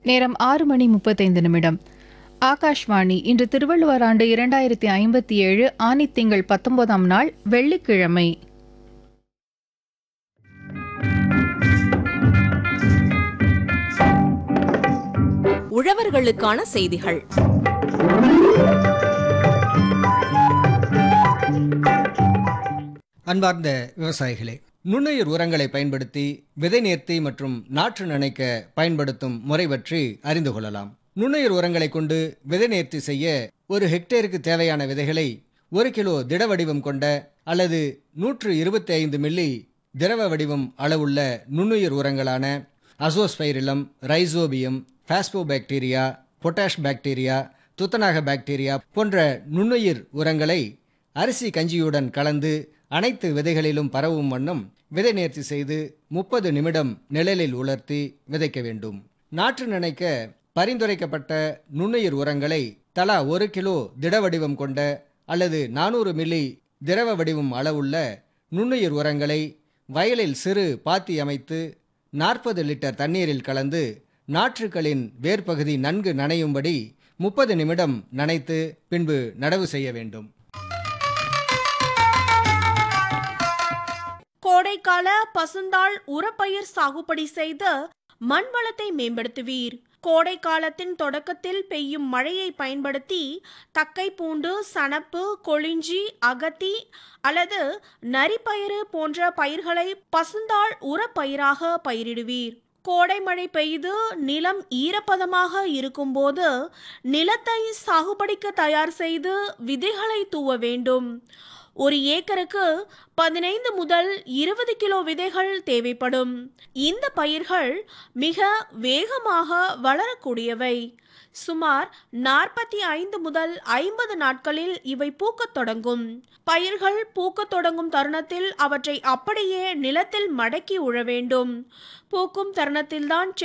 நேரம் ஆறு மணி முப்பத்தைந்து நிமிடம் ஆகாஷ்வாணி இன்று திருவள்ளுவர் ஆண்டு இரண்டாயிரத்தி ஐம்பத்தி ஏழு ஆனி திங்கள் பத்தொன்பதாம் நாள் வெள்ளிக்கிழமை உழவர்களுக்கான செய்திகள் அன்பார்ந்த விவசாயிகளே நுண்ணுயிர் உரங்களை பயன்படுத்தி விதை நேர்த்தி மற்றும் நாற்று நனைக்க பயன்படுத்தும் முறை பற்றி அறிந்து கொள்ளலாம் நுண்ணுயிர் உரங்களை கொண்டு விதை நேர்த்தி செய்ய ஒரு ஹெக்டேருக்கு தேவையான விதைகளை ஒரு கிலோ திட வடிவம் கொண்ட அல்லது நூற்று இருபத்தி ஐந்து மில்லி திரவ வடிவம் அளவுள்ள நுண்ணுயிர் உரங்களான azospirillum rhizobium phosphobacteria potash bacteria துத்தநாக பாக்டீரியா போன்ற நுண்ணுயிர் உரங்களை அரிசி கஞ்சியுடன் கலந்து அனைத்து விதைகளிலும் பரவும் வண்ணம் விதை நேர்த்தி செய்து முப்பது நிமிடம் நிழலில் உலர்த்தி விதைக்க வேண்டும் நாற்று நனைக்க பரிந்துரைக்கப்பட்ட நுண்ணுயிர் உரங்களை தலா ஒரு கிலோ திட வடிவம் கொண்ட அல்லது நானூறு மில்லி திரவ வடிவம் அளவுள்ள நுண்ணுயிர் உரங்களை வயலில் சிறு பாத்தி அமைத்து நாற்பது லிட்டர் தண்ணீரில் கலந்து நாற்றுக்களின் வேர்ப்பகுதி நன்கு நனையும்படி முப்பது நிமிடம் நனைத்து பின்பு நடவு செய்ய வேண்டும் கோடைக்கால பசுந்தாள் உரப்பயிர் சாகுபடி செய்து மண் வளத்தை மேம்படுத்துவீர் கோடை காலத்தின் தொடக்கத்தில் பெய்யும் மழையை பயன்படுத்தி தக்கை பூண்டு சணப்பு கொளிஞ்சி அகத்தி அல்லது நரிப்பயிறு போன்ற பயிர்களை பசுந்தாள் உரப்பயிராக பயிரிடுவீர் கோடை மழை பெய்து நிலம் ஈரப்பதமாக இருக்கும்போது நிலத்தை சாகுபடிக்கு தயார் செய்து விதைகளை தூவ வேண்டும் ஒரு ஏக்கருக்கு பதினைந்து முதல் இருபது கிலோ விதைகள் தேவைப்படும் இந்த பயிர்கள் மிக வேகமாக வளரக்கூடியவை சுமார் நாற்பத்தி ஐந்து முதல் ஐம்பது நாட்களில் இவை பூக்கத் தொடங்கும் பயிர்கள் பூக்கத் தொடங்கும் தருணத்தில் அவற்றை அப்படியே நிலத்தில் மடக்கி உழ வேண்டும் பூக்கும் தருணத்தில்தான்